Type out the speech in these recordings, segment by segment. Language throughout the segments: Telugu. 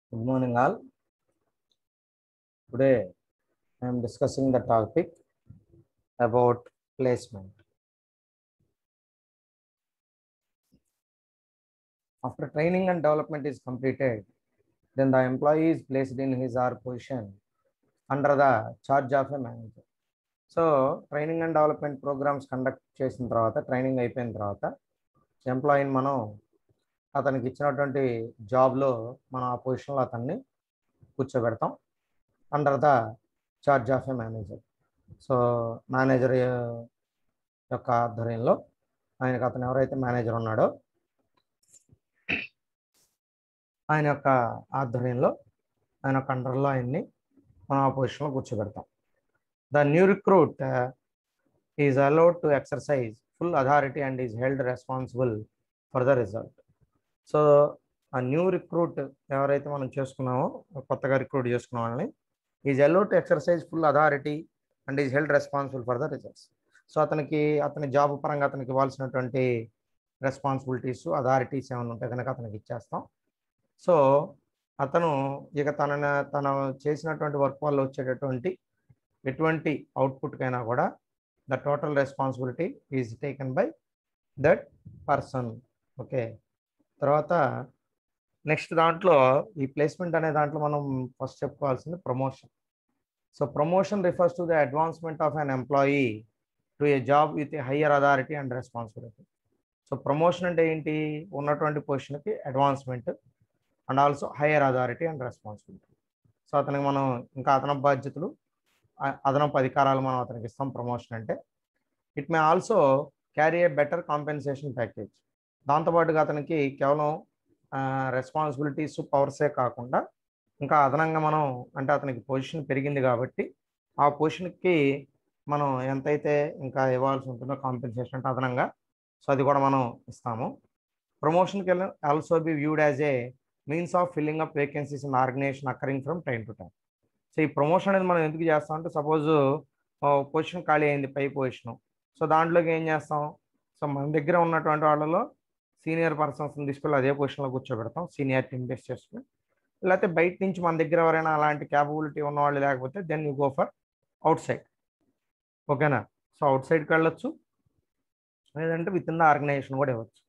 Good morning, all. Today, I am discussing the topic about placement. After training and development is completed, then the employee is placed in his or her position under the charge of a manager. So training and development programmes conduct చేసిన తర్వాత ట్రైనింగ్ అయిపోయిన తర్వాత ఎంప్లాయీని మనం అతనికి ఇచ్చినటువంటి జాబ్లో మనం ఆ పొజిషన్లో అతన్ని కూర్చోబెడతాం under the charge of a manager so manager యొక్క ఆధ్వర్యంలో ఆయనకు అతను ఎవరైతే మేనేజర్ ఉన్నాడో ఆయన యొక్క ఆధ్వర్యంలో ఆయన యొక్క అండర్లో ఆయన్ని మనం ఆ పొజిషన్లో కూర్చోబెడతాం the new recruit is allowed to exercise full authority and is held responsible for the result so ఆ న్యూ రిక్రూట్ ఎవరైతే మనం చేసుకున్నామో కొత్తగా రిక్రూట్ చేసుకున్న వాళ్ళని is allowed to exercise full authority and is held responsible for the results so అతనికి అతని జాబ్ పరంగా అతనికి ఇవ్వాల్సినటువంటి రెస్పాన్సిబిలిటీస్ అథారిటీస్ ఏమైనా ఉంటే కనుక అతనికి ఇచ్చేస్తాం సో అతను ఇక తన తన చేసినటువంటి వర్క్ వల్ల వచ్చేటటువంటి ఎటువంటి అవుట్పుట్కైనా కూడా the total responsibility is taken by that person okay తర్వాత నెక్స్ట్ దాంట్లో ఈ ప్లేస్మెంట్ అనే దాంట్లో మనం ఫస్ట్ చెప్పుకోవాల్సింది promotion so promotion refers to the advancement of an employee to a job with a higher authority and responsibility so promotion అంటే ఏంటి ఉన్నటువంటి పొజిషన్కి advancement and also higher authority and responsibility so అతనికి మనం ఇంకా అదనపు బాధ్యతలు అదనపు అధికారాలు మనం అతనికి ఇస్తాం ప్రమోషన్ అంటే it may also carry a better compensation package దాంతోపాటుగా అతనికి కేవలం రెస్పాన్సిబిలిటీస్ పవర్సే కాకుండా ఇంకా అదనంగా మనం అంటే అతనికి పొజిషన్ పెరిగింది కాబట్టి ఆ పొజిషన్కి మనం ఎంతైతే ఇంకా ఇవ్వాల్సి ఉంటుందో కాంపెన్సేషన్ అంటే అదనంగా సో అది కూడా మనం ఇస్తాము ప్రమోషన్కి also be viewed as a means of filling up vacancies in organisation occurring from time to time so ఈ ప్రమోషన్ అనేది మనం ఎందుకు చేస్తాం అంటే సపోజ్ పొజిషన్ ఖాళీ అయింది పై పొజిషన్ సో దాంట్లోకి ఏం చేస్తాం సో మన దగ్గర ఉన్నటువంటి వాళ్ళలో సీనియర్ పర్సన్స్ని తీసుకెళ్ళి అదే పొజిషన్లో కూర్చోబెడతాం సీనియర్ టీమ్ బేస్ చేసుకుని లేకపోతే బయట నుంచి మన దగ్గర ఎవరైనా అలాంటి క్యాపబిలిటీ ఉన్నవాళ్ళు లేకపోతే then you go for outside ఓకేనా సో అవుట్ సైడ్కి వెళ్ళొచ్చు లేదంటే విత్ ఇన్ ద ఆర్గనైజేషన్ కూడా ఇవ్వచ్చు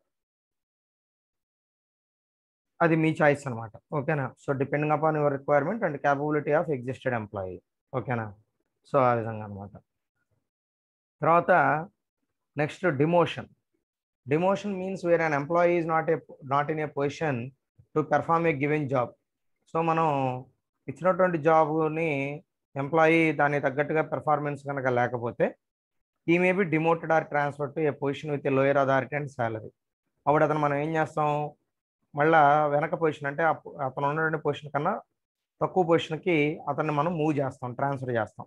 అది మీ చాయిస్ అనమాట ఓకేనా so depending upon your requirement and capability of existed employee ఓకేనా సో ఆ విధంగా అనమాట తర్వాత next demotion demotion means where an employee is not a not in a position to perform a given job so మనం ఇచ్చినటువంటి జాబ్ని ఎంప్లాయీ దానికి తగ్గట్టుగా పెర్ఫార్మెన్స్ కనుక లేకపోతే he may be demoted or transfer to a position with a lower authority and salary అప్పుడు అతను మనం ఏం చేస్తాం మళ్ళా వెనక పొజిషన్ అంటే అతను ఉన్నటువంటి పొజిషన్ కన్నా తక్కువ పొజిషన్కి అతన్ని మనం మూవ్ చేస్తాం ట్రాన్స్ఫర్ చేస్తాం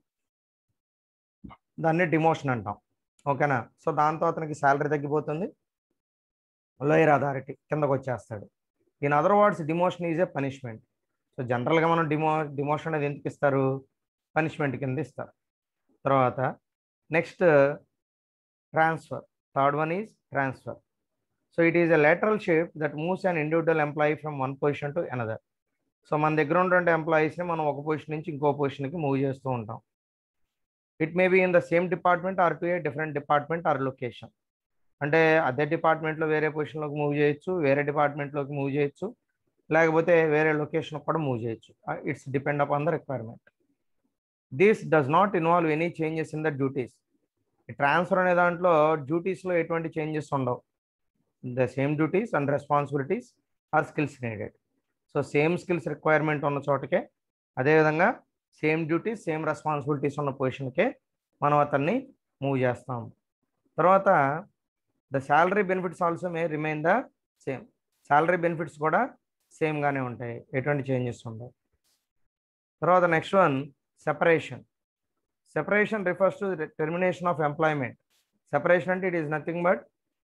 దాన్ని డిమోషన్ అంటాం ఓకేనా సో దాంతో అతనికి శాలరీ తగ్గిపోతుంది లోయర్ అథారిటీ కిందకు వచ్చేస్తాడు in other words demotion is a punishment so జనరల్గా మనం డిమో డిమోషన్ అనేది ఎందుకు ఇస్తారు పనిష్మెంట్ కింద ఇస్తారు తర్వాత next transfer third one is transfer so it is a lateral shift that moves an individual employee from one position to another so మన దగ్గర ఉన్నటువంటి ఎంప్లాయీస్ని మనం ఒక పొజిషన్ నుంచి ఇంకో పొజిషన్కి మూవ్ చేస్తూ ఉంటాం it may be in the same department or to a different department or location అంటే అదే డిపార్ట్మెంట్లో వేరే పొజిషన్లోకి మూవ్ చేయొచ్చు వేరే డిపార్ట్మెంట్లోకి మూవ్ చేయొచ్చు లేకపోతే వేరే లొకేషన్ కూడా మూవ్ చేయొచ్చు it's depend upon the requirement this does not involve any changes in the duties transfer అనే దాంట్లో డ్యూటీస్లో ఎటువంటి చేంజెస్ ఉండవు the same duties and responsibilities or skills needed so same skills requirement ఉన్న చోటకే అదేవిధంగా సేమ్ డ్యూటీస్ సేమ్ రెస్పాన్సిబిలిటీస్ ఉన్న పొజిషన్కే మనం అతన్ని మూవ్ చేస్తాం తర్వాత the salary benefits also may remain the same salary benefits కూడా సేమ్గానే ఉంటాయి ఎటువంటి చేంజెస్ ఉండవు తర్వాత next one separation separation refers to termination of employment separation అంటే ఇట్ ఈస్ నథింగ్ బట్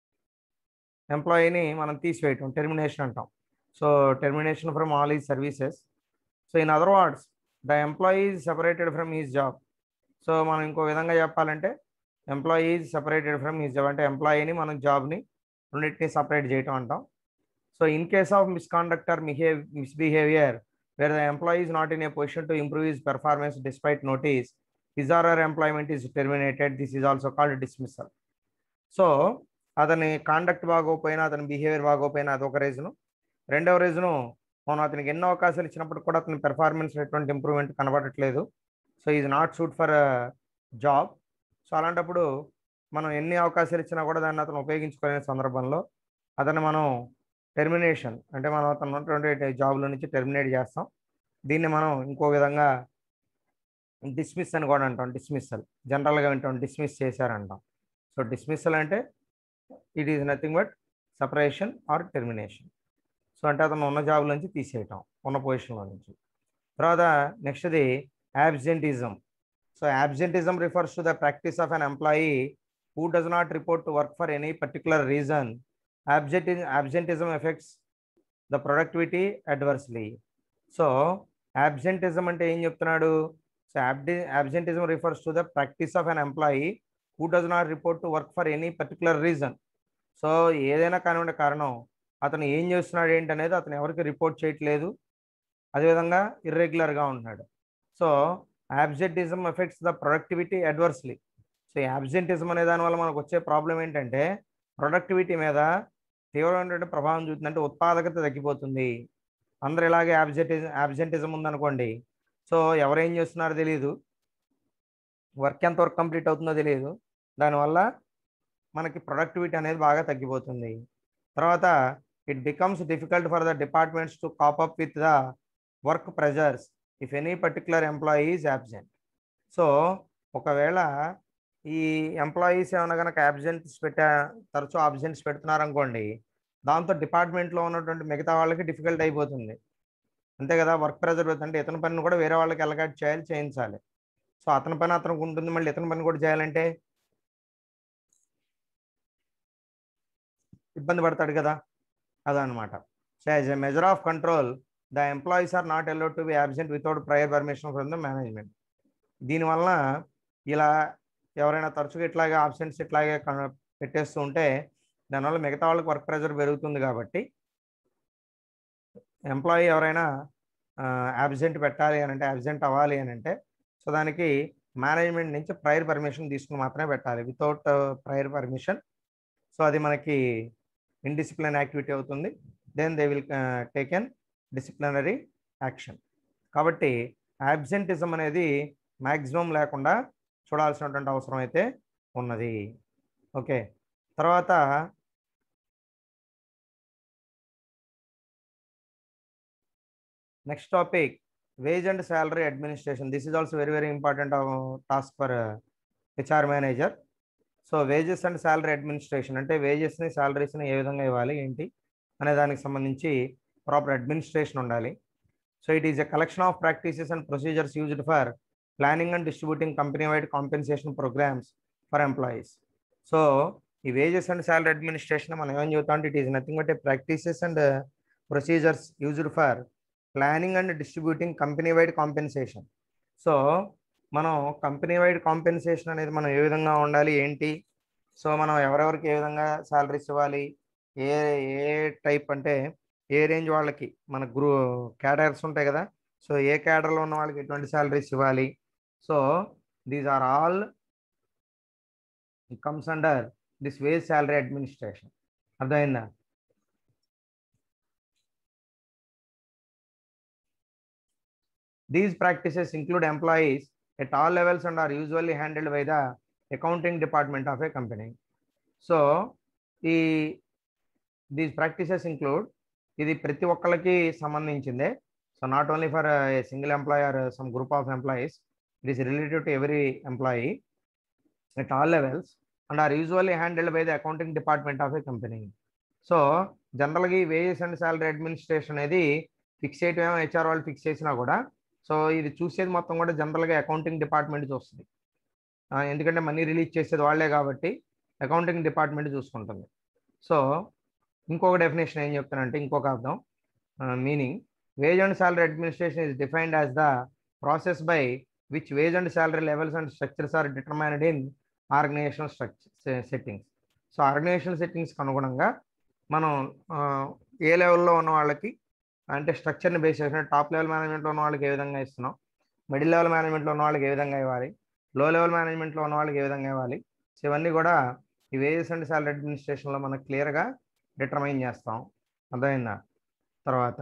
ఎంప్లాయీని మనం తీసివేయటం టెర్మినేషన్ అంటాం so termination from all his services so in other words the employee is separated from his job so మనం ఇంకో విధంగా చెప్పాలంటే employee is separated from his job అంటే ఎంప్లాయీని మనం జాబ్ని రెండింటిని సపరేట్ చేయటం అంటాం so in case of misconduct or మిహేవ్ misbehaviour where the employee is not in a position to improve his performance despite notice his or or employment is terminated this is also called dismissal so అతని కాండక్ట్ బాగోపోయినా అతని బిహేవియర్ బాగోపోయినా అదొక రీజను రెండవ రీజను మనం అతనికి ఎన్నో అవకాశాలు ఇచ్చినప్పుడు కూడా అతని పెర్ఫార్మెన్స్ ఎటువంటి ఇంప్రూవ్మెంట్ కనబడట్లేదు so is not suit for job so అలాంటప్పుడు మనం ఎన్ని అవకాశాలు ఇచ్చినా కూడా దాన్ని అతను ఉపయోగించుకోలేని సందర్భంలో అతను మనం టెర్మినేషన్ అంటే మనం అతను ఉన్నటువంటి జాబ్లో నుంచి టెర్మినేట్ చేస్తాం దీన్ని మనం ఇంకో విధంగా డిస్మిస్ అని కూడా అంటాం డిస్మిస్సల్ జనరల్గా వింటాం డిస్మిస్ చేశారంటాం సో డిస్మిస్సల్ అంటే it is nothing but separation or termination so అంటే అతను ఉన్న జాబ్ నుంచి తీసేయటం ఉన్న పొజిషన్లో నుంచి తర్వాత నెక్స్ట్ది absenteeism so absenteeism refers to the practice of an employee who does not report to work for any particular reason absentism absentism affects the productivity adversely so absentism అంటే ఏం చెప్తున్నాడు so abdi absentism refers to the practice of an employee who does not report to work for any particular reason so ఏదైనా కానివ్వండి కారణం అతను ఏం చేస్తున్నాడు ఏంటి అనేది అతను ఎవరికి రిపోర్ట్ చేయట్లేదు అదేవిధంగా ఇర్రెగ్యులర్గా ఉంటున్నాడు so absenteeism affects the productivity adversely so absenteeism అనే దానివల్ల మనకు వచ్చే ప్రాబ్లం ఏంటంటే ప్రొడక్టివిటీ మీద తీవ్రమైనటువంటి ప్రభావం చూస్తుంది అంటే ఉత్పాదకత తగ్గిపోతుంది అందరు ఇలాగే యాబ్సెంటిజం యాబ్సెంటిజం ఉందనుకోండి సో ఎవరేం చేస్తున్నారో తెలియదు వర్క్ ఎంత వర్క్ కంప్లీట్ అవుతుందో తెలియదు దానివల్ల మనకి ప్రొడక్టివిటీ అనేది బాగా తగ్గిపోతుంది తర్వాత it becomes difficult for the departments to cope up with the work pressures if any particular employee is absent so ఒకవేళ ఈ ఎంప్లాయీస్ ఏమైనా కనుక యాబ్సెంట్స్ పెట్టా తరచూ అబ్సెంట్స్ పెడుతున్నారు అనుకోండి దాంతో డిపార్ట్మెంట్లో ఉన్నటువంటి మిగతా వాళ్ళకి డిఫికల్ట్ అయిపోతుంది అంతే కదా వర్క్ ప్రెజర్ అంటే ఇతని పనిని కూడా వేరే వాళ్ళకి ఎలగాట్ చేయాలి చేయించాలి సో అతని పని అతనికి ఉంటుంది మళ్ళీ ఇతని పని కూడా చేయాలంటే ఇబ్బంది పడతాడు కదా అదనమాట so as a measure of control the employees are not allowed to be absent without prior permission from the management దీనివల్ల ఇలా ఎవరైనా తరచుగా ఇట్లాగే ఆబ్సెంట్స్ ఇట్లాగే కన- పెట్టేస్తూ ఉంటే దానివల్ల మిగతా వాళ్ళకి వర్క్ ప్రెజర్ పెరుగుతుంది కాబట్టి ఎంప్లాయీ ఎవరైనా యాబ్సెంట్ పెట్టాలి అని అంటే యాబ్సెంట్ అవ్వాలి అని అంటే సో దానికి మేనేజ్మెంట్ నుంచి ప్రైర్ పర్మిషన్ తీసుకుని మాత్రమే పెట్టాలి వితౌట్ ప్రైర్ పర్మిషన్ సో అది మనకి ఇన్డిసిప్లిన్ యాక్టివిటీ అవుతుంది then they will taken disciplinary action కాబట్టి యాబ్సెంటిజం అనేది మ్యాక్సిమం లేకుండా చూడాల్సినటువంటి అవసరం అయితే ఉన్నది ఓకే తర్వాత next topic wage and salary administration this is also very very important task for HR manager so wages and salary administration అంటే వేజెస్ని శాలరీస్ని ఏ విధంగా ఇవ్వాలి ఏంటి అనే దానికి సంబంధించి ప్రాపర్ అడ్మినిస్ట్రేషన్ ఉండాలి so it is a collection of practices and procedures used for planning and distributing company wide compensation programmes for employees so ఈ వేజెస్ అండ్ శాలరీ అడ్మినిస్ట్రేషన్ మనం ఏం చెబుతాం అంటే it is nothing but a practices and procedures used for planning and distributing company wide compensation so మనం కంపెనీ వైడ్ కాంపెన్సేషన్ అనేది మనం ఏ విధంగా ఉండాలి ఏంటి సో మనం ఎవరెవరికి ఏ విధంగా శాలరీస్ ఇవ్వాలి ఏ ఏ టైప్ అంటే ఏ రేంజ్ వాళ్ళకి మన గ్రూ క్యాడర్స్ ఉంటాయి కదా సో ఏ క్యాడర్లో ఉన్న వాళ్ళకి ఎటువంటి శాలరీస్ ఇవ్వాలి so these are all comes under this wage salary administration అర్థమైందా These practices include employees at all levels and are usually handled by the accounting department of a company. So, ఈ దీస్ ప్రాక్టీసెస్ ఇంక్లూడ్ ఇది ప్రతి ఒక్కళ్ళకి సంబంధించిందే so not only for a single employee or some group of employees it is related to every employee at all levels and are usually handled by the accounting department of a company so జనరల్గా ఈ వేజెస్ అండ్ శాలరీ అడ్మినిస్ట్రేషన్ అనేది ఫిక్స్ చేయటం ఏమో హెచ్ఆర్ వాళ్ళు ఫిక్స్ చేసినా కూడా సో ఇది చూసేది మొత్తం కూడా జనరల్గా అకౌంటింగ్ డిపార్ట్మెంట్ చూస్తుంది ఆ, ఎందుకంటే మనీ రిలీజ్ చేసేది వాళ్ళే కాబట్టి అకౌంటింగ్ డిపార్ట్మెంట్ చూసుకుంటుంది సో ఇంకొక డెఫినేషన్ ఏం చెప్తానంటే ఇంకొక అర్థం meaning wage and salary administration is defined as the process by which wage and salary levels and structures are determined in organisational structure settings so organisational సెట్టింగ్స్కి అనుగుణంగా మనం ఏ లెవెల్లో ఉన్న వాళ్ళకి అంటే స్ట్రక్చర్ని బేస్ చేసిన టాప్ లెవెల్ మేనేజ్మెంట్లో ఉన్న వాళ్ళకి ఏ విధంగా ఇస్తున్నాం మిడిల్ లెవెల్ మేనేజ్మెంట్లో ఉన్న వాళ్ళకి ఏ విధంగా ఇవ్వాలి లో లెవెల్ మేనేజ్మెంట్లో ఉన్న వాళ్ళకి ఏ విధంగా ఇవ్వాలి సో ఇవన్నీ కూడా ఈ వేజెస్ అండ్ సాలరీ అడ్మినిస్ట్రేషన్లో మనకు క్లియర్గా డిటర్మైన్ చేస్తాం అర్థమైందా తర్వాత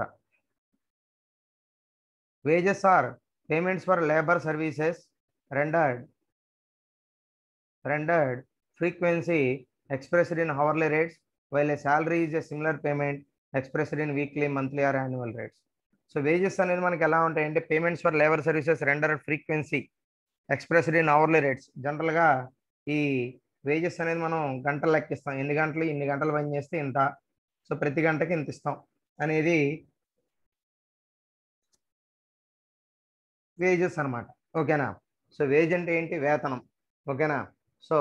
wages are payments for labour services rendered rendered frequency expressed in hourly rates, while a salary is a similar payment expressed in weekly, monthly or annual rates. So wages అనేది మనకి ఎలా ఉంటాయంటే payments for labour services render frequency expressed in hourly rates జనరల్గా ఈ వేజెస్ అనేది మనం గంటలు లెక్కిస్తాం ఎన్ని గంటలు ఇన్ని గంటలు పని చేస్తే ఇంత సో ప్రతి గంటకి ఇంత ఇస్తాం అనేది వేజెస్ అనమాట ఓకేనా సో వేజ్ అంటే ఏంటి వేతనం ఓకేనా సో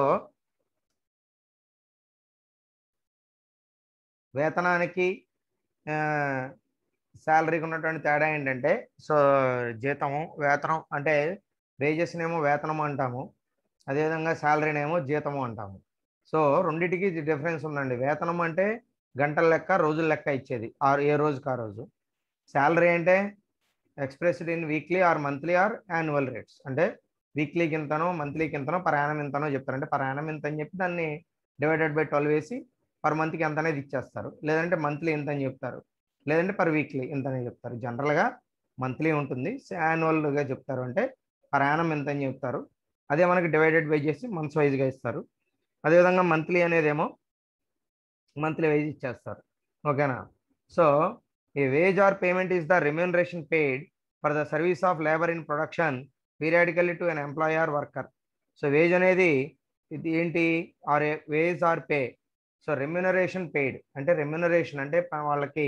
వేతనానికి శాలరీకి ఉన్నటువంటి తేడా ఏంటంటే సో జీతము వేతనం అంటే వేజెస్నేమో వేతనం అంటాము అదేవిధంగా శాలరీనేమో జీతము అంటాము సో రెండింటికి డిఫరెన్స్ ఉందండి వేతనం అంటే గంటల లెక్క రోజుల లెక్క ఇచ్చేది ఆరు ఏ రోజుకి ఆ రోజు శాలరీ అంటే expressed in weekly or monthly or annual rates అంటే వీక్లీకి ఇంతనో మంత్లీకి ఇంతనో పర్ యానం ఇంతనో చెప్తారు అంటే పర్ యానం ఇంత అని చెప్పి దాన్ని డివైడెడ్ బై ట్వెల్వ్ వేసి పర్ మంత్కి ఎంత అనేది ఇచ్చేస్తారు లేదంటే మంత్లీ ఇంత అని చెప్తారు లేదంటే పర్ వీక్లీ ఇంత అని చెప్తారు జనరల్గా మంత్లీ ఉంటుంది యాన్యువల్గా చెప్తారు అంటే పర్ యానం ఎంత అని చెప్తారు అదే మనకి డివైడెడ్ బై చేసి మంత్స్ వైజ్గా ఇస్తారు అదేవిధంగా మంత్లీ అనేదేమో మంత్లీ వైజ్ ఇచ్చేస్తారు ఓకేనా so a wage or payment is the remuneration paid for the service of labour in production periodically to an employer worker so wage అనేది ఇది ఏంటి or wage or pay so remuneration paid అంటే రెమ్యునరేషన్ అంటే వాళ్ళకి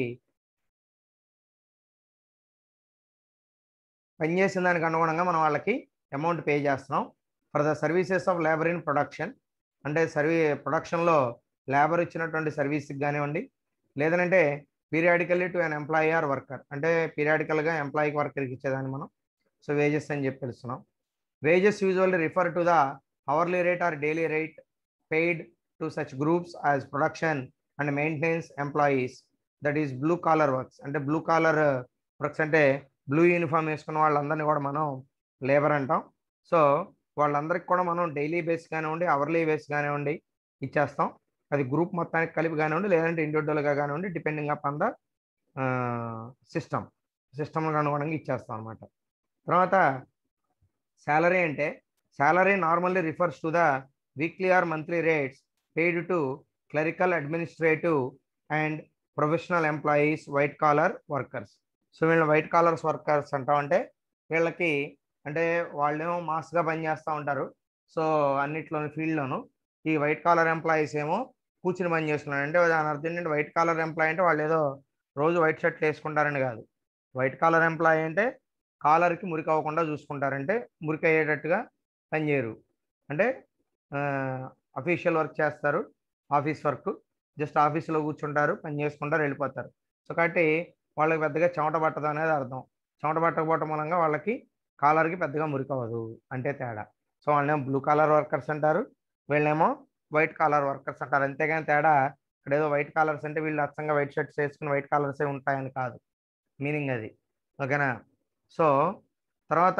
పనిచేసిన దానికి అనుగుణంగా మనం వాళ్ళకి అమౌంట్ పే చేస్తున్నాం for the services of labour in production అంటే సర్వీ ప్రొడక్షన్లో లేబర్ ఇచ్చినటువంటి సర్వీస్కి కానివ్వండి లేదంటే periodically to an employer worker అంటే పీరియాడికల్గా ఎంప్లాయీకి వర్కర్కి ఇచ్చేదాన్ని మనం సో వేజెస్ అని చెప్పి పిలుస్తున్నాం wages usually refer to the hourly rate or daily rate paid to such groups as production and maintenance employees that is blue collar works అంటే బ్లూ కాలర్ వర్క్స్ అంటే బ్లూ యూనిఫామ్ వేసుకున్న వాళ్ళందరినీ కూడా మనం లేబర్ అంటాం సో వాళ్ళందరికీ కూడా మనం డైలీ బేస్ కానివ్వండి అవర్లీ బేస్ కానివ్వండి ఇచ్చేస్తాం అది గ్రూప్ మొత్తానికి కలిపి కానివ్వండి లేదంటే ఇండివిజువల్గా కానివ్వండి డిపెండింగ్ అపాన్ ద సిస్టమ్ సిస్టమ్కి అనుగుణంగా ఇచ్చేస్తాం అనమాట తర్వాత శాలరీ అంటే salary normally refers to the weekly or monthly rates paid to clerical administrative and professional employees white collar workers so వీళ్ళని వైట్ కాలర్స్ వర్కర్స్ అంటామంటే వీళ్ళకి అంటే వాళ్ళేమో మాస్గా పనిచేస్తూ ఉంటారు సో అన్నిట్లోని ఫీల్డ్లోను ఈ వైట్ కాలర్ ఎంప్లాయీస్ ఏమో కూర్చుని పని చేస్తున్నారు అంటే దాని అర్థం ఏంటంటే వైట్ కాలర్ ఎంప్లాయీ అంటే వాళ్ళు ఏదో రోజు వైట్ షర్ట్ వేసుకుంటారని కాదు వైట్ కాలర్ ఎంప్లాయీ అంటే కాలర్కి మురికి అవ్వకుండా చూసుకుంటారంటే మురికి అయ్యేటట్టుగా పనిచేయరు అంటే అఫీషియల్ వర్క్ చేస్తారు ఆఫీస్ వర్క్ జస్ట్ ఆఫీస్లో కూర్చుంటారు పని చేసుకుంటారు వెళ్ళిపోతారు సో కాబట్టి వాళ్ళకి పెద్దగా చెమట పట్టదు అనేది అర్థం చెమట పట్టకపోవటం మూలంగా వాళ్ళకి కాలర్కి పెద్దగా మురికి అవ్వదు అంటే తేడా సో వాళ్ళేమో బ్లూ కాలర్ వర్కర్స్ అంటారు వీళ్ళేమో వైట్ కాలర్ వర్కర్స్ అంటారు అంతేగాని తేడా ఇక్కడ ఏదో వైట్ కాలర్స్ అంటే వీళ్ళు అచ్చంగా వైట్ షర్ట్స్ వేసుకుని వైట్ కాలర్సే ఉంటాయని కాదు మీనింగ్ అది ఓకేనా సో తర్వాత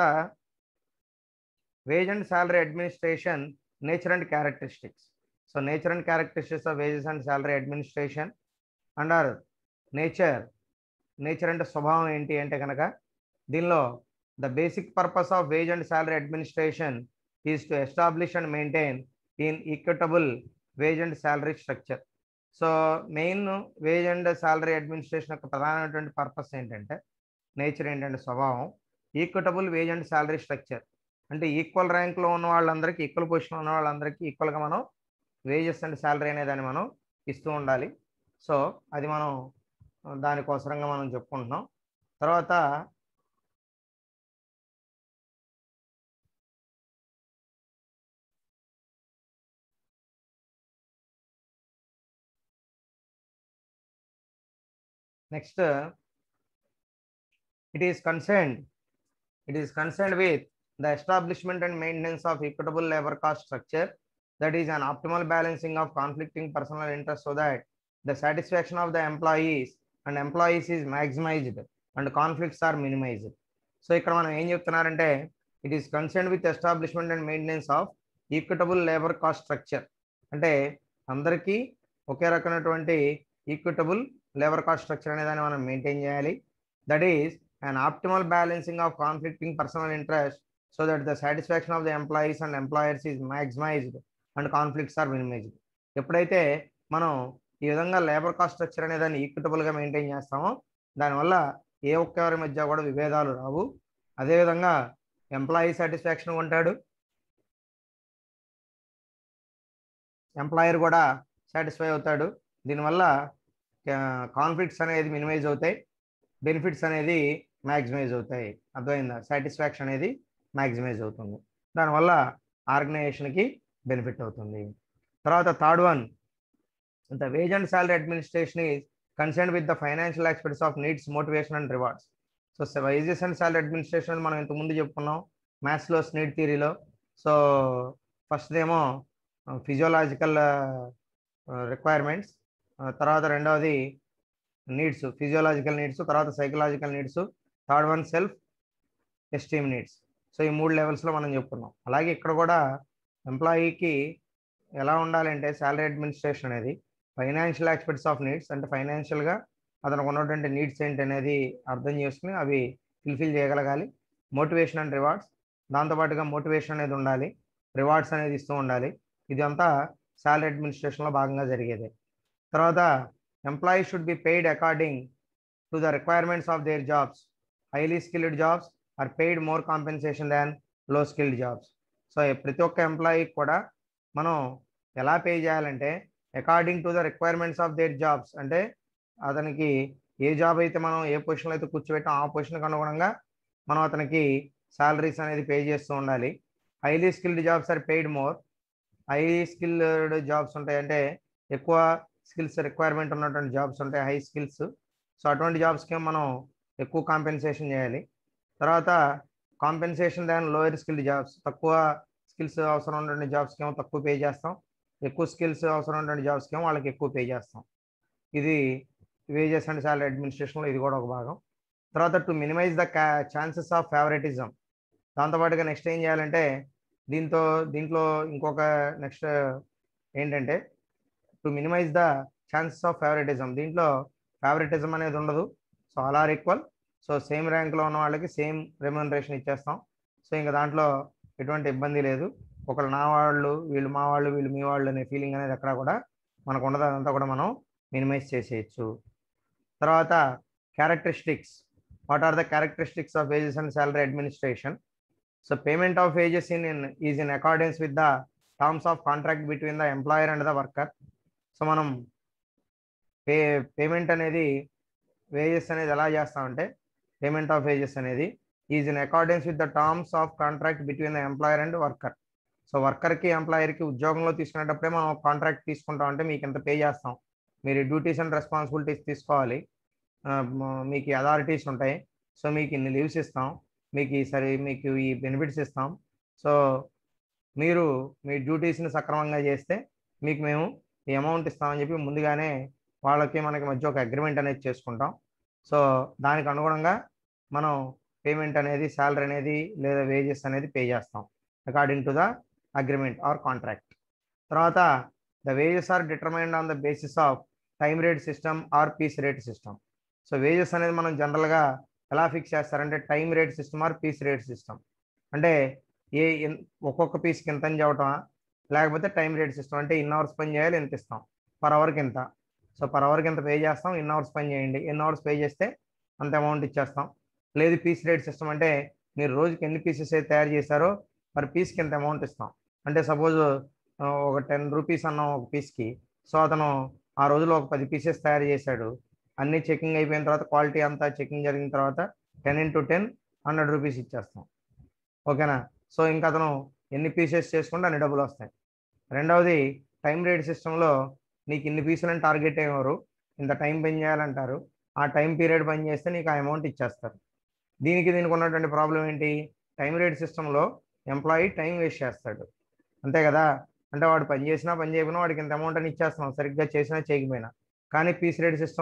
wage and salary administration nature and characteristics so nature and characteristics of wages and salary administration under nature nature అంటే స్వభావం ఏంటి అంటే కనుక దీనిలో the basic purpose of wage and salary administration is to establish and maintain in equitable wage and salary structure so main wage and salary administration యొక్క ప్రధానమైనటువంటి పర్పస్ ఏంటంటే నేచర్ ఏంటంటే స్వభావం equitable wage and salary structure అంటే ఈక్వల్ ర్యాంక్లో ఉన్న వాళ్ళందరికీ ఈక్వల్ పొజిషన్ ఉన్న వాళ్ళందరికీ ఈక్వల్గా మనం వేజెస్ అండ్ శాలరీ అనే దాన్ని మనం ఇస్తూ ఉండాలి సో అది మనం దానికోసరంగా మనం చెప్పుకుంటున్నాం తర్వాత next it is concerned it is concerned with the establishment and maintenance of equitable labor cost structure that is an optimal balancing of conflicting personal interests so that the satisfaction of the employees and employees is maximised and conflicts are minimised so ఇక్కడ మనం ఏం చెప్తున్నారంటే it is concern with establishment and maintenance of equitable labour cost structure అంటే అందరికీ ఒకే రకమైనటువంటి ఈక్విటబుల్ లేబర్ కాస్ట్ స్ట్రక్చర్ అనే దాన్ని మనం మెయింటైన్ చేయాలి that is an optimal balancing of conflicting personal interest so that the satisfaction of the employees and employers is maximized and conflicts are minimized ఎప్పుడైతే మనం ఈ విధంగా లేబర్ కాస్ట్ స్ట్రక్చర్ అనే దాన్ని ఈక్విటబుల్గా మెయింటైన్ చేస్తామో దానివల్ల ఏ ఒక్కరి మధ్య కూడా విభేదాలు రావు అదేవిధంగా ఎంప్లాయీ సాటిస్ఫాక్షన్ ఉంటాడు ఎంప్లాయర్ కూడా సాటిస్ఫై అవుతాడు దీనివల్ల కాన్ఫ్లిక్ట్స్ అనేది మినిమైజ్ అవుతాయి బెనిఫిట్స్ అనేది మ్యాక్సిమైజ్ అవుతాయి అర్థమైందా సాటిస్ఫాక్షన్ అనేది మ్యాక్సిమైజ్ అవుతుంది దానివల్ల ఆర్గనైజేషన్కి బెనిఫిట్ అవుతుంది తర్వాత third one the wage and salary administration is concern with the financial expects of needs motivation and rewards so wages and salary administration మనం ఇంతకుముందు చెప్పుకున్నాం మ్యాథ్స్లో స్నీడ్ థియరీలో సో ఫస్ట్ ఏమో ఫిజియోలాజికల్ రిక్వైర్మెంట్స్ తర్వాత రెండవది నీడ్స్ ఫిజియోలాజికల్ నీడ్స్ తర్వాత psychological needs third one self esteem needs so ఈ మూడు లెవెల్స్లో మనం చెప్పుకున్నాం అలాగే ఇక్కడ కూడా ఎంప్లాయీకి ఎలా ఉండాలంటే శాలరీ అడ్మినిస్ట్రేషన్ అనేది ఫైనాన్షియల్ ఆస్పెక్ట్స్ ఆఫ్ నీడ్స్ అంటే ఫైనాన్షియల్గా అతనికి ఉన్నటువంటి నీడ్స్ ఏంటి అనేది అర్థం చేసుకుని అవి ఫిల్ఫిల్ చేయగలగాలి మోటివేషన్ అండ్ రివార్డ్స్ దాంతోపాటుగా మోటివేషన్ అనేది ఉండాలి రివార్డ్స్ అనేది ఇస్తూ ఉండాలి ఇదంతా శాలరీ అడ్మినిస్ట్రేషన్లో భాగంగా జరిగేది తర్వాత employees should be paid according to the requirements of their jobs highly skilled jobs are paid more compensation than low skilled jobs so ప్రతి ఒక్క ఎంప్లాయీకి కూడా మనం ఎలా పే చేయాలంటే according to the requirements of their jobs అంటే అతనికి ఏ జాబ్ అయితే మనం ఏ పొజిషన్లో అయితే కూర్చోబెట్టాం ఆ పొజిషన్కి అనుగుణంగా మనం అతనికి శాలరీస్ అనేది పే చేస్తూ ఉండాలి highly skilled jobs are paid more high skilled jobs ఉంటాయి అంటే ఎక్కువ స్కిల్స్ రిక్వైర్మెంట్ ఉన్నటువంటి జాబ్స్ ఉంటాయి హై స్కిల్స్ సో అటువంటి జాబ్స్కి మనం ఎక్కువ కాంపెన్సేషన్ చేయాలి తర్వాత కాంపెన్సేషన్ దాని లోయర్ స్కిల్డ్ జాబ్స్ తక్కువ స్కిల్స్ అవసరం ఉన్నటువంటి జాబ్స్కి ఏమో తక్కువ పే చేస్తాం ఎక్కువ స్కిల్స్ అవసరం ఉన్నటువంటి జాబ్స్కి ఏమో వాళ్ళకి ఎక్కువ పే చేస్తాం ఇది వేజెస్ అండ్ శాలరీ అడ్మినిస్ట్రేషన్లో ఇది కూడా ఒక భాగం తర్వాత to minimise the chances of favouritism దాంతోపాటుగా నెక్స్ట్ ఏం చేయాలంటే దీంతో దీంట్లో ఇంకొక నెక్స్ట్ ఏంటంటే to minimise the chances of favouritism దీంట్లో ఫేవరెటిజం అనేది ఉండదు so all are equal so same ర్యాంక్లో ఉన్న వాళ్ళకి సేమ్ రెమ్యూనరేషన్ ఇచ్చేస్తాం సో ఇంకా దాంట్లో ఎటువంటి ఇబ్బంది లేదు ఒకళ్ళు నా వాళ్ళు వీళ్ళు మా వాళ్ళు వీళ్ళు మీ వాళ్ళు అనే ఫీలింగ్ అనేది ఎక్కడ కూడా మనకు ఉండదు అదంతా కూడా మనం మినిమైజ్ చేసేయచ్చు తర్వాత characteristics what are the characteristics of wages and salary administration so payment of wages in in is in accordance with the terms of contract between the employer and the worker so మనం పే పేమెంట్ అనేది వేజెస్ అనేది ఎలా చేస్తామంటే పేమెంట్ ఆఫ్ వేజెస్ అనేది is in accordance with the terms of contract between the employer and worker so వర్కర్కి ఎంప్లాయర్కి ఉద్యోగంలో తీసుకునేటప్పుడే మనం కాంట్రాక్ట్ తీసుకుంటాం అంటే మీకు ఎంత పే చేస్తాం మీరు డ్యూటీస్ అండ్ రెస్పాన్సిబిలిటీస్ తీసుకోవాలి మీకు అథారిటీస్ ఉంటాయి సో మీకు ఇన్ని లీవ్స్ ఇస్తాం మీకు ఈ సరే మీకు ఈ బెనిఫిట్స్ ఇస్తాం సో మీరు మీ డ్యూటీస్ని సక్రమంగా చేస్తే మీకు మేము ఈ అమౌంట్ ఇస్తామని చెప్పి ముందుగానే వాళ్ళకి మనకి మధ్య ఒక అగ్రిమెంట్ అనేది చేసుకుంటాం సో దానికి అనుగుణంగా మనం పేమెంట్ అనేది శాలరీ అనేది లేదా వేజెస్ అనేది పే చేస్తాం according to the agreement or contract తర్వాత the wages are determined on the basis of time rate system or piece rate system so wages అనేది మనం జనరల్గా ఎలా ఫిక్స్ చేస్తారంటే time rate system or piece rate system అంటే ఏ ఒక్కొక్క పీస్కి ఎంత అని చెప్పటమా లేకపోతే టైం రేట్ సిస్టమ్ అంటే ఇన్ అవర్స్ పని చేయాలి ఎంత ఇస్తాం పర్ అవర్కి ఎంత సో పర్ అవర్కి ఎంత పే చేస్తాం ఇన్ అవర్స్ పని చేయండి ఎన్ని అవర్స్ పే చేస్తే అంత అమౌంట్ ఇచ్చేస్తాం లేదు పీస్ రేట్ సిస్టమ్ అంటే మీరు రోజుకి ఎన్ని పీసెస్ అయితే తయారు చేశారో పర్ పీస్కి ఎంత అమౌంట్ ఇస్తాం అంటే సపోజ్ ఒక టెన్ రూపీస్ అన్నాం ఒక పీస్కి సో అతను ఆ రోజులో ఒక పది పీసెస్ తయారు చేశాడు అన్ని చెకింగ్ అయిపోయిన తర్వాత క్వాలిటీ అంతా చెకింగ్ జరిగిన తర్వాత ten into ten hundred rupees ఇచ్చేస్తాం ఓకేనా సో ఇంకా అతను ఎన్ని పీసెస్ చేసుకుంటే అన్ని డబ్బులు వస్తాయి రెండవది టైం రేట్ సిస్టంలో నీకు ఇన్ని పీసులని టార్గెట్ అయ్యేవారు ఇంత టైం పని చేయాలంటారు ఆ టైం పీరియడ్ పని చేస్తే నీకు ఆ అమౌంట్ ఇచ్చేస్తారు దీనికి దీనికి ఉన్నటువంటి ప్రాబ్లం ఏంటి టైం రేట్ సిస్టంలో ఎంప్లాయీ టైం వేస్ట్ చేస్తాడు అంతే కదా అంటే వాడు పని చేసినా పని చేయకపోయినా వాడికి ఇంత అమౌంట్ అని ఇచ్చేస్తున్నాం సరిగ్గా చేసినా చేయకపోయినా కానీ పీస్ రేట్ సిస్టంలో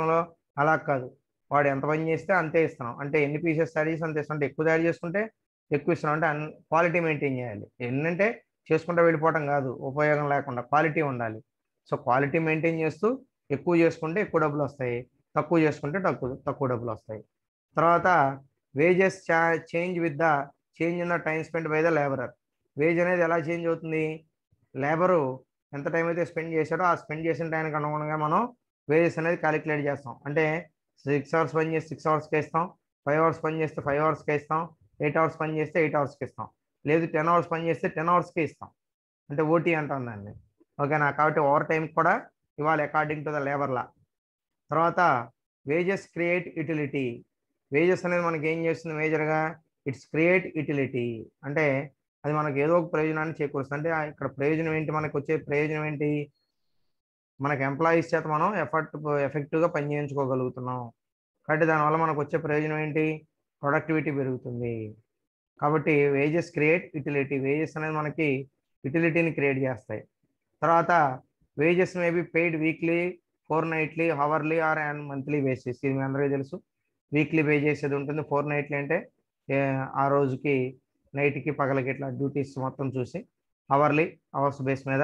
అలా కాదు వాడు ఎంత పని చేస్తే అంతే ఇస్తున్నాం అంటే ఎన్ని పీసెస్ తయారు చేసి అంత ఇస్తాం అంటే ఎక్కువ తయారు చేసుకుంటే ఎక్కువ ఇస్తున్నాం అంటే అన్ క్వాలిటీ మెయింటైన్ చేయాలి ఏంటంటే చేసుకుంటూ వెళ్ళిపోవటం కాదు ఉపయోగం లేకుండా క్వాలిటీ ఉండాలి సో క్వాలిటీ మెయింటైన్ చేస్తూ ఎక్కువ చేసుకుంటే ఎక్కువ డబ్బులు వస్తాయి తక్కువ చేసుకుంటే తక్కువ తక్కువ డబ్బులు వస్తాయి తర్వాత wages change with the change in the time spend by the labourer wage అనేది ఎలా చేంజ్ అవుతుంది లేబరు ఎంత టైం అయితే స్పెండ్ చేశాడో ఆ స్పెండ్ చేసిన టైంకి అనుగుణంగా మనం వేజెస్ అనేది క్యాలిక్యులేట్ చేస్తాం అంటే సిక్స్ అవర్స్ పని చేస్తే సిక్స్ అవర్స్కి ఇస్తాం ఫైవ్ అవర్స్ పని చేస్తే ఫైవ్ అవర్స్కి ఇస్తాం ఎయిట్ అవర్స్ పని చేస్తే ఎయిట్ అవర్స్కి ఇస్తాం లేదు టెన్ అవర్స్ పని చేస్తే టెన్ అవర్స్కి ఇస్తాం అంటే ఓటీ అంటాం దాన్ని ఓకేనా కాబట్టి ఓవర్ టైం కూడా ఇవ్వాలి according to the labour law తర్వాత వేజెస్ క్రియేట్ యూటిలిటీ వేజెస్ అనేది మనకి ఏం చేస్తుంది మేజర్గా ఇట్స్ క్రియేట్ యూటిలిటీ అంటే అది మనకి ఏదో ఒక ప్రయోజనాన్ని చేకూరుస్తుంది అంటే ఆ ఇక్కడ ప్రయోజనం ఏంటి మనకు వచ్చే ప్రయోజనం ఏంటి మనకి ఎంప్లాయీస్ చేత మనం ఎఫర్ట్ ఎఫెక్టివ్గా పని చేయించుకోగలుగుతున్నాం కాబట్టి దానివల్ల మనకు వచ్చే ప్రయోజనం ఏంటి ప్రొడక్టివిటీ పెరుగుతుంది కాబట్టి వేజెస్ క్రియేట్ యూటిలిటీ వేజెస్ అనేది మనకి యూటిలిటీని క్రియేట్ చేస్తాయి తర్వాత wages may be paid weekly fortnightly hourly or and monthly basis ఇది మీ అందరికీ తెలుసు వీక్లీ పే చేసేది ఉంటుంది ఫోర్ నైట్లీ అంటే ఏ- ఆ రోజుకి నైట్కి పగలకి ఇట్లా డ్యూటీస్ మొత్తం చూసి అవర్లీ అవర్స్ బేస్ మీద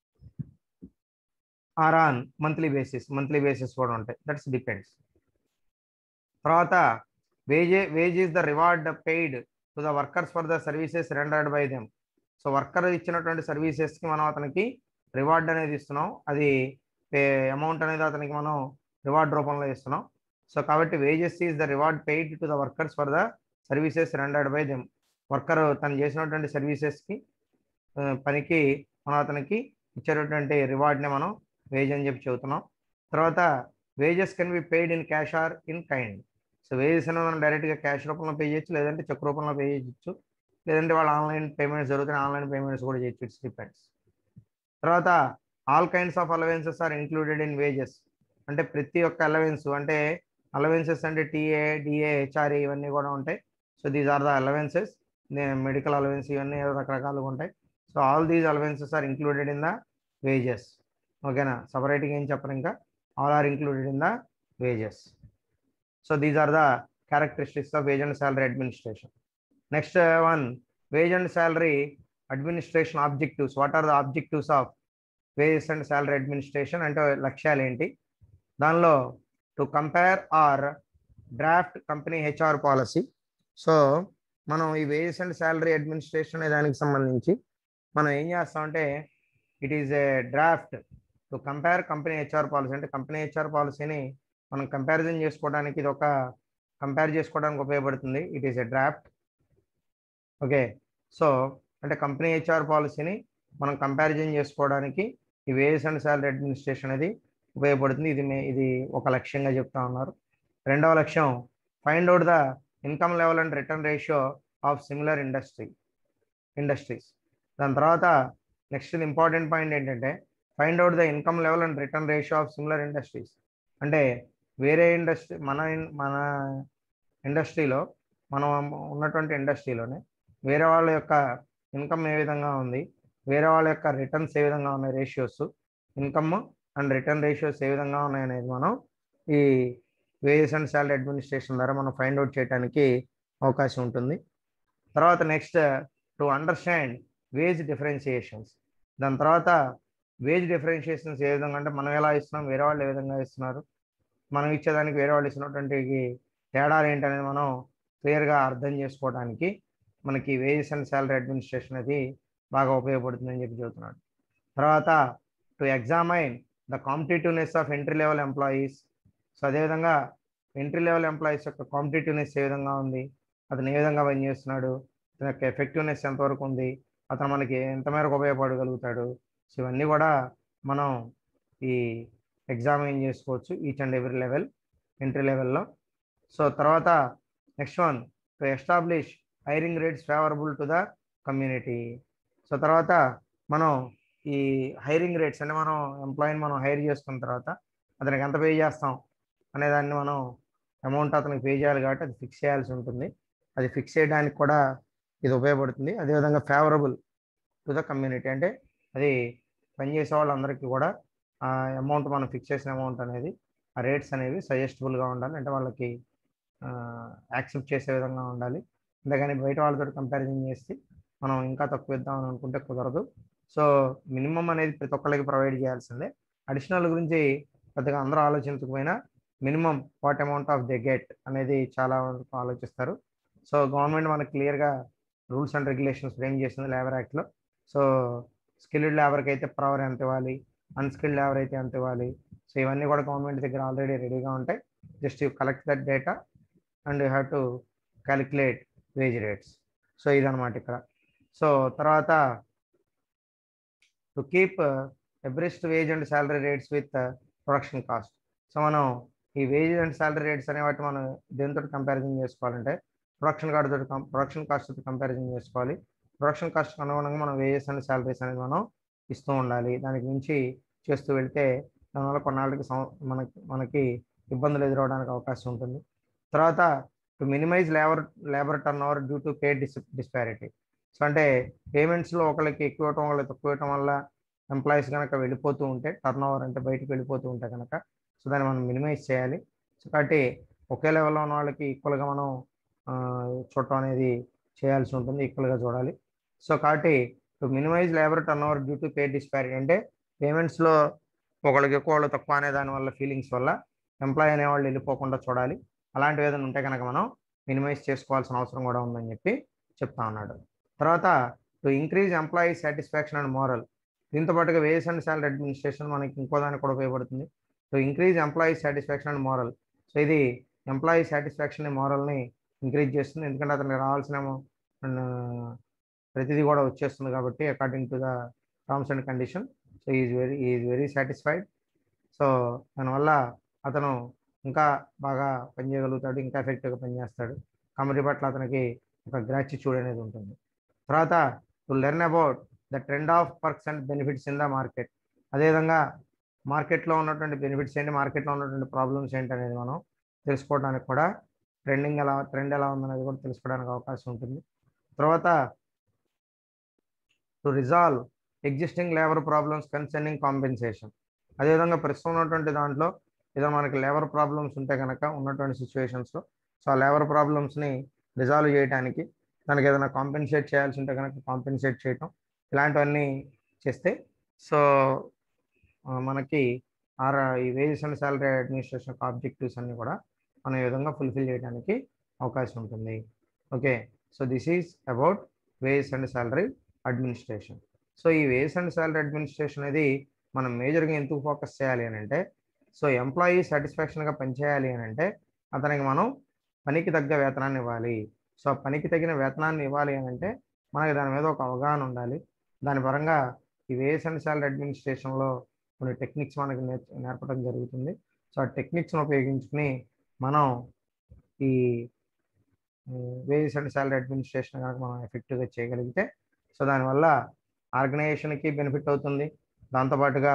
or on monthly basis monthly basis కూడా ఉంటాయి దట్స్ డిపెండ్స్ తర్వాత wage wage is the reward paid to the workers for the services rendered by them so worker ఇచ్చినటువంటి సర్వీసెస్కి మనం అతనికి రివార్డ్ అనేది ఇస్తున్నాం అది అమౌంట్ అనేది అతనికి మనం రివార్డ్ రూపంలో ఇస్తున్నాం సో కాబట్టి wages is the reward paid to the workers for the services rendered by them worker తను చేసినటువంటి సర్వీసెస్కి పనికి మనం అతనికి ఇచ్చేటటువంటి రివార్డ్ని మనం వేజ్ అని చెప్పి చెబుతున్నాం తర్వాత wages can be paid in cash or in kind so wages అనేది మనం డైరెక్ట్గా క్యాష్ రూపంలో పే చేయొచ్చు లేదంటే చెక్ రూపంలో పే చేయొచ్చు లేదంటే వాళ్ళు ఆన్లైన్ పేమెంట్స్ జరుగుతున్నాయి ఆన్లైన్ పేమెంట్స్ కూడా చేయొచ్చు ఇట్స్ డిపెండ్స్ తర్వాత all kinds of allowances are included in wages అంటే ప్రతి ఒక్క అలవెన్స్ అంటే అలవెన్సెస్ అంటే టీఏ డిఏ హెచ్ఆర్ఏ ఇవన్నీ కూడా ఉంటాయి so these are the allowances medical allowance ఇవన్నీ రకరకాలుగా ఉంటాయి so all these allowances are included in the wages ఓకేనా సపరేట్గా ఏం చెప్పరు ఇంకా all are included in the wages so these are the characteristics of wage and salary administration next one wage and salary administration objectives what are the objectives of wages and salary administration అంటే లక్ష్యాలు ఏంటి దానిలో to compare or draft company HR policy so మనం ఈ వేజెస్ అండ్ శాలరీ అడ్మినిస్ట్రేషన్ అనే దానికి సంబంధించి మనం ఏం చేస్తామంటే it is a draft to compare company HR policy అంటే కంపెనీ హెచ్ఆర్ పాలసీని మనం కంపారిజన్ చేసుకోవడానికి ఇది ఒక కంపేర్ చేసుకోవడానికి ఉపయోగపడుతుంది it is a draft okay so అంటే కంపెనీ హెచ్ఆర్ పాలసీని మనం కంపారిజన్ చేసుకోవడానికి ఈ వేజెస్ అండ్ శాలరీ అడ్మినిస్ట్రేషన్ అనేది ఉపయోగపడుతుంది ఇది మే ఇది ఒక లక్ష్యంగా చెప్తా ఉన్నారు రెండవ లక్ష్యం find out the income level and return ratio of similar industry industries దాని తర్వాత నెక్స్ట్ ఇంపార్టెంట్ పాయింట్ ఏంటంటే find out the income level and return ratio of similar industries అంటే వేరే ఇండస్ట్రీ మన ఇన్- మన ఇండస్ట్రీలో మనం ఉన్నటువంటి ఇండస్ట్రీలోనే వేరే వాళ్ళ యొక్క ఇన్కమ్ ఏ విధంగా ఉంది వేరే వాళ్ళ యొక్క రిటర్న్స్ ఏ విధంగా ఉన్నాయి ratios income and return ratios ఏ విధంగా ఉన్నాయి అనేది మనం ఈ వేజెస్ అండ్ శాలరీ అడ్మినిస్ట్రేషన్ ద్వారా మనం ఫైండ్ అవుట్ చేయడానికి అవకాశం ఉంటుంది తర్వాత next to understand wage differentiations దాని తర్వాత వేజ్ డిఫరెన్షియేషన్స్ ఏ విధంగా అంటే మనం ఎలా ఇస్తున్నాం వేరే వాళ్ళు ఏ విధంగా ఇస్తున్నారు మనం ఇచ్చేదానికి వేరే వాళ్ళు ఇస్తున్నటువంటి తేడాలు ఏంటనేది మనం క్లియర్గా అర్థం చేసుకోవడానికి మనకి వేజెస్ అండ్ శాలరీ అడ్మినిస్ట్రేషన్ అది బాగా ఉపయోగపడుతుందని చెప్పి చెబుతున్నాడు తర్వాత to examine the competitiveness of entry level employees so అదేవిధంగా ఎంట్రీ లెవెల్ ఎంప్లాయీస్ యొక్క కాంపిటేటివ్నెస్ ఏ విధంగా ఉంది అతను ఏ విధంగా పనిచేస్తున్నాడు అతని యొక్క ఎఫెక్టివ్నెస్ ఎంతవరకు ఉంది అతను మనకి ఎంత మేరకు ఉపయోగపడగలుగుతాడు సో ఇవన్నీ కూడా మనం ఈ ఎగ్జామిన్ చేసుకోవచ్చు each and every level entry లెవెల్లో సో తర్వాత next one to establish hiring rates favourable to the community so తర్వాత మనం ఈ హైరింగ్ రేట్స్ అంటే మనం ఎంప్లాయీని మనం హైర్ చేసుకున్న తర్వాత అతనికి ఎంత పే చేస్తాం అనే దాన్ని మనం అమౌంట్ అతనికి పే చేయాలి కాబట్టి అది ఫిక్స్ చేయాల్సి ఉంటుంది అది ఫిక్స్ చేయడానికి కూడా ఇది ఉపయోగపడుతుంది అదేవిధంగా ఫేవరబుల్ టు ద కమ్యూనిటీ అంటే అది పనిచేసే వాళ్ళందరికీ కూడా ఆ అమౌంట్ మనం ఫిక్స్ చేసిన అమౌంట్ అనేది ఆ రేట్స్ అనేవి సజెస్టబుల్గా ఉండాలి అంటే వాళ్ళకి యాక్సెప్ట్ చేసే విధంగా ఉండాలి అంతేగాని బయట వాళ్ళతో కంపారిజన్ చేసి మనం ఇంకా తక్కువ ఇద్దాం అని అనుకుంటే కుదరదు సో మినిమం అనేది ప్రతి ఒక్కరికి ప్రొవైడ్ చేయాల్సిందే అడిషనల్ గురించి పెద్దగా అందరూ ఆలోచించకపోయినా minimum what amount of the get అనేది చాలా వరకు ఆలోచిస్తారు సో గవర్నమెంట్ మనకు క్లియర్గా రూల్స్ అండ్ రెగ్యులేషన్స్ ఫ్రేమ్ చేసింది లేబర్ యాక్ట్లో సో స్కిల్డ్ లేబర్కి అయితే పర్ అవర్ ఎంత ఇవ్వాలి అన్స్కిల్డ్ లేబర్ అయితే ఎంత ఇవ్వాలి సో ఇవన్నీ కూడా గవర్నమెంట్ దగ్గర ఆల్రెడీ రెడీగా ఉంటాయి just you collect that data and you have to calculate wage rates so ఇదనమాట ఇక్కడ సో తర్వాత to keep abreast wage and salary rates with production cost so మనం ఈ వేజ్ అండ్ శాలరీ రేట్స్ అనే వాటి మనం దేనితో కంపారిజన్ చేసుకోవాలంటే ప్రొడక్షన్ కార్డు తోటి ప్రొడక్షన్ కాస్ట్ తోటి కంపారిజన్ చేసుకోవాలి ప్రొడక్షన్ కాస్ట్ అనుగుణంగా మనం వేజెస్ అండ్ శాలరీస్ అనేది మనం ఇస్తూ ఉండాలి దానికి మించి చేస్తూ వెళ్తే దానివల్ల కొన్నాళ్ళకి మనకి మనకి ఇబ్బందులు ఎదురవడానికి అవకాశం ఉంటుంది తర్వాత to minimise labour labour turnover due to pay dis disparity so అంటే పేమెంట్స్లో ఒకరికి ఎక్కువ ఇవ్వటం వాళ్ళకి తక్కువ ఇవ్వటం వల్ల ఎంప్లాయీస్ కనుక వెళ్ళిపోతూ ఉంటే టర్న్ ఓవర్ అంటే బయటకు వెళ్ళిపోతూ ఉంటే కనుక సో దాన్ని మనం మినిమైజ్ చేయాలి సో కాబట్టి ఒకే లెవెల్లో ఉన్న వాళ్ళకి ఈక్వల్గా మనం చూడటం అనేది చేయాల్సి ఉంటుంది ఈక్వల్గా చూడాలి సో కాబట్టి to minimise labour turnover due to pay disparity అంటే పేమెంట్స్లో ఒకళ్ళకి ఎక్కువ వాళ్ళు తక్కువ అనే దాని వల్ల ఫీలింగ్స్ వల్ల ఎంప్లాయీ అనేవాళ్ళు వెళ్ళిపోకుండా చూడాలి అలాంటివి ఏదైనా ఉంటే కనుక మనం మినిమైజ్ చేసుకోవాల్సిన అవసరం కూడా ఉందని చెప్పి చెప్తా ఉన్నాడు తర్వాత to increase employee satisfaction and morale దీంతో పాటుగా వేస్ అండ్ శాలరీ అడ్మినిస్ట్రేషన్ మనకి ఇంకో దానికి కూడా ఉపయోగపడుతుంది to increase employee satisfaction and morale so ఇది ఎంప్లాయీ సాటిస్ఫాక్షన్ మోరల్ని ఇంక్రీజ్ చేస్తుంది ఎందుకంటే అతనికి రావాల్సిన ప్రతిదీ కూడా వచ్చేస్తుంది కాబట్టి according to the terms and condition so is very is very satisfied so దానివల్ల అతను ఇంకా బాగా పనిచేయగలుగుతాడు ఇంకా ఎఫెక్టివ్గా పనిచేస్తాడు కంపెనీ పట్ల అతనికి ఒక గ్రాటిట్యూడ్ అనేది ఉంటుంది తర్వాత to learn about the trend of perks and benefits in the market అదేవిధంగా మార్కెట్లో ఉన్నటువంటి బెనిఫిట్స్ ఏంటి మార్కెట్లో ఉన్నటువంటి ప్రాబ్లమ్స్ ఏంటి అనేది మనం తెలుసుకోవడానికి కూడా ట్రెండింగ్ ఎలా ట్రెండ్ ఎలా ఉందనేది కూడా తెలుసుకోవడానికి అవకాశం ఉంటుంది తర్వాత to resolve existing labour problems concerning compensation అదేవిధంగా ప్రస్తుతం ఉన్నటువంటి దాంట్లో ఏదో మనకి లేబర్ ప్రాబ్లమ్స్ ఉంటే కనుక ఉన్నటువంటి సిచ్యువేషన్స్లో సో ఆ లేబర్ ప్రాబ్లమ్స్ని రిజాల్వ్ చేయడానికి దానికి ఏదైనా కాంపెన్సేట్ చేయాల్సి ఉంటే కనుక కాంపెన్సేట్ చేయటం ఇలాంటివన్నీ చేస్తే సో మనకి ఆర్ ఈ wages and salary administration objectives అన్ని కూడా మనం ఈ విధంగా ఫుల్ఫిల్ చేయడానికి అవకాశం ఉంటుంది okay so this is about wages and salary administration so ఈ వేజెస్ అండ్ శాలరీ అడ్మినిస్ట్రేషన్ అనేది మనం మేజర్గా ఎందుకు ఫోకస్ చేయాలి అని అంటే సో ఎంప్లాయీ సాటిస్ఫాక్షన్గా పనిచేయాలి అని అంటే అతనికి మనం పనికి తగ్గ వేతనాన్ని ఇవ్వాలి సో పనికి తగిన వేతనాన్ని ఇవ్వాలి అని అంటే మనకి దాని మీద ఒక అవగాహన ఉండాలి దాని పరంగా ఈ వేస్ అండ్ శాలరీ అడ్మినిస్ట్రేషన్లో కొన్ని టెక్నిక్స్ మనకి నేర్ నేర్పడం జరుగుతుంది సో ఆ టెక్నిక్స్ని ఉపయోగించుకుని మనం ఈ వేస్ అండ్ శాలరీ అడ్మినిస్ట్రేషన్ కనుక మనం ఎఫెక్టివ్గా చేయగలిగితే సో దానివల్ల ఆర్గనైజేషన్కి బెనిఫిట్ అవుతుంది దాంతోపాటుగా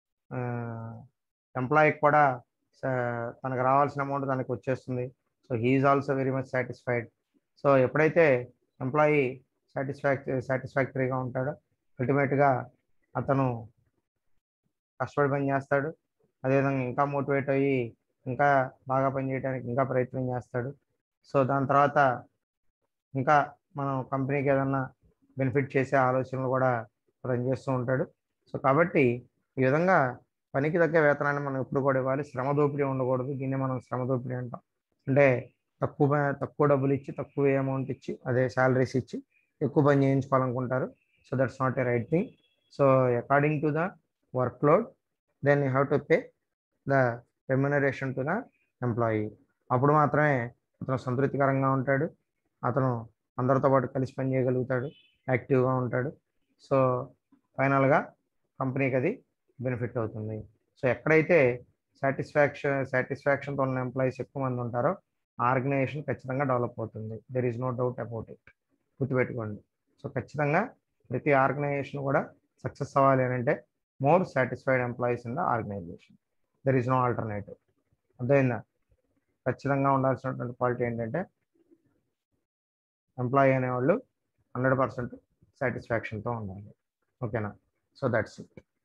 ఎంప్లాయీకి కూడా తనకు రావాల్సిన అమౌంట్ తనకు వచ్చేస్తుంది so he is also very much satisfied so ఎప్పుడైతే ఎంప్లాయీ సాటిస్ఫాక్ సాటిస్ఫాక్టరీగా ఉంటాడో అల్టిమేట్గా అతను కష్టపడి పని చేస్తాడు అదేవిధంగా ఇంకా మోటివేట్ అయ్యి ఇంకా బాగా పనిచేయడానికి ఇంకా ప్రయత్నం చేస్తాడు సో దాని తర్వాత ఇంకా మనం కంపెనీకి ఏదన్నా బెనిఫిట్ చేసే ఆలోచనలు కూడా అతను చేస్తూ ఉంటాడు సో కాబట్టి ఈ విధంగా పనికి తగ్గ వేతనాన్ని మనం ఎప్పుడు కూడా ఇవ్వాలి శ్రమ దోపిడీ ఉండకూడదు దీన్ని మనం శ్రమ దోపిడీ అంటాం అంటే తక్కువ తక్కువ డబ్బులు ఇచ్చి తక్కువ అమౌంట్ ఇచ్చి అదే శాలరీస్ ఇచ్చి ఎక్కువ పని చేయించుకోవాలనుకుంటారు so that's not a right thing so according to the workload then you have to pay the remuneration to the employee అప్పుడు మాత్రమే అతను సంతృప్తికరంగా ఉంటాడు అతను అందరితో పాటు కలిసి పని చేయగలుగుతాడు యాక్టివ్గా ఉంటాడు సో ఫైనల్గా కంపెనీకి అది బెనిఫిట్ అవుతుంది సో ఎక్కడైతే సాటిస్ఫాక్షన్ సాటిస్ఫాక్షన్తో ఉన్న ఎంప్లాయీస్ ఎక్కువ మంది ఉంటారో ఆర్గనైజేషన్ ఖచ్చితంగా డెవలప్ అవుతుంది there is no doubt about it గుర్తుపెట్టుకోండి సో ఖచ్చితంగా ప్రతి ఆర్గనైజేషన్ కూడా సక్సెస్ అవ్వాలి అని అంటే more satisfied employees in the organisation there is no alternative అర్థమైందా ఖచ్చితంగా ఉండాల్సినటువంటి క్వాలిటీ ఏంటంటే ఎంప్లాయీ అనేవాళ్ళు హండ్రెడ్ పర్సెంట్ సాటిస్ఫాక్షన్తో ఉండాలి ఓకేనా సో దట్స్ ఇట్